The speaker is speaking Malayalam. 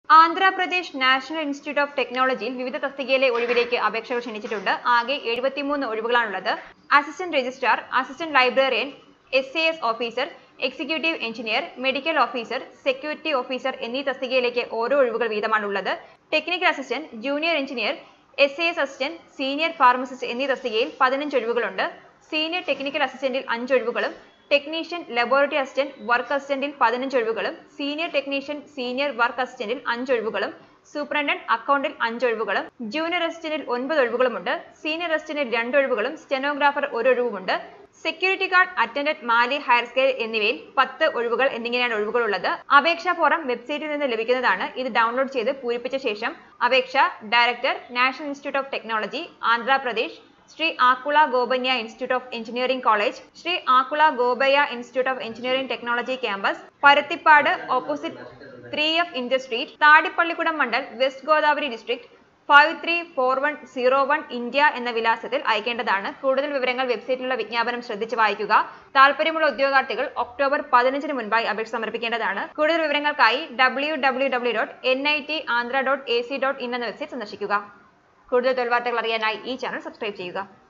ആന്ധ്രാപ്രദേശ് നാഷണൽ ഇൻസ്റ്റിറ്റ്യൂട്ട് ഓഫ് ടെക്നോളജിയിൽ വിവിധ തസ്തികയിലെ ഒഴിവിലേക്ക് അപേക്ഷകൾ ക്ഷണിച്ചിട്ടുണ്ട് ആകെ എഴുപത്തിമൂന്ന് ഒഴിവുകളാണുള്ളത് assistant registrar assistant librarian S A S officer executive engineer medical officer security officer എന്നീ തസ്തികയിലേക്ക് ഓരോ ഒഴിവുകൾ വീതമാണുള്ളത് technical assistant junior engineer S A S assistant senior pharmacist എന്നീ തസ്തികയിൽ പതിനഞ്ച് ഒഴിവുകളുണ്ട് സീനിയർ ടെക്നിക്കൽ അസിസ്റ്റന്റിൽ അഞ്ച് ഒഴിവുകളും ടെക്നീഷ്യൻ ലബോറട്ടറി അസിസ്റ്റന്റ് വർക്ക് അസിസ്റ്റന്റിൽ പതിനഞ്ച് ഒഴിവുകളും സീനിയർ ടെക്നീഷ്യൻ സീനിയർ വർക്ക് അസിസ്റ്റന്റിൽ അഞ്ച് ഒഴിവുകളും സൂപ്രണ്ടന്റ് അക്കൗണ്ടിൽ അഞ്ച് ഒഴിവുകളും ജൂനിയർ അസിസ്റ്റന്റിൽ ഒൻപത് ഒഴിവുകളുമുണ്ട് സീനിയർ അസിസ്റ്റന്റിൽ രണ്ട് ഒഴിവുകളും സ്റ്റെനോഗ്രാഫർ ഒരു ഒഴിവുമുണ്ട് security guard attendant mali higher scale എന്നിവയിൽ പത്ത് ഒഴിവുകൾ എന്നിങ്ങനെയാണ് ഒഴിവുകളുള്ളത് അപേക്ഷാ ഫോറം വെബ്സൈറ്റിൽ നിന്ന് ലഭിക്കുന്നതാണ് ഇത് ഡൗൺലോഡ് ചെയ്ത് പൂരിപ്പിച്ച ശേഷം അപേക്ഷ director national institute of technology Andhra Pradesh Shri ആക്കുള ഗോബന്യ institute of engineering college Shri ആക്കുള ഗോബയ institute of engineering technology campus പരുത്തിപ്പാട് opposite three F inter street താടിപ്പള്ളിക്കുടം Mandal west Godavari district five three four one zero one India എന്ന വിലാസത്തിൽ അയക്കേണ്ടതാണ് കൂടുതൽ വിവരങ്ങൾ വെബ്സൈറ്റിലുള്ള വിജ്ഞാപനം ശ്രദ്ധിച്ച് വായിക്കുക താല്പര്യമുള്ള ഉദ്യോഗാർത്ഥികൾ ഒക്ടോബർ പതിനഞ്ചിന് മുൻപായി അപേക്ഷ സമർപ്പിക്കേണ്ടതാണ് കൂടുതൽ വിവരങ്ങൾക്കായി W W W dot N I T Andhra dot A C dot in എന്ന വെബ്സൈറ്റ് സന്ദർശിക്കുക കൂടുതൽ തൊഴിൽ വാർത്തകൾ അറിയാനായി ഈ ചാനൽ സബ്സ്ക്രൈബ് ചെയ്യുക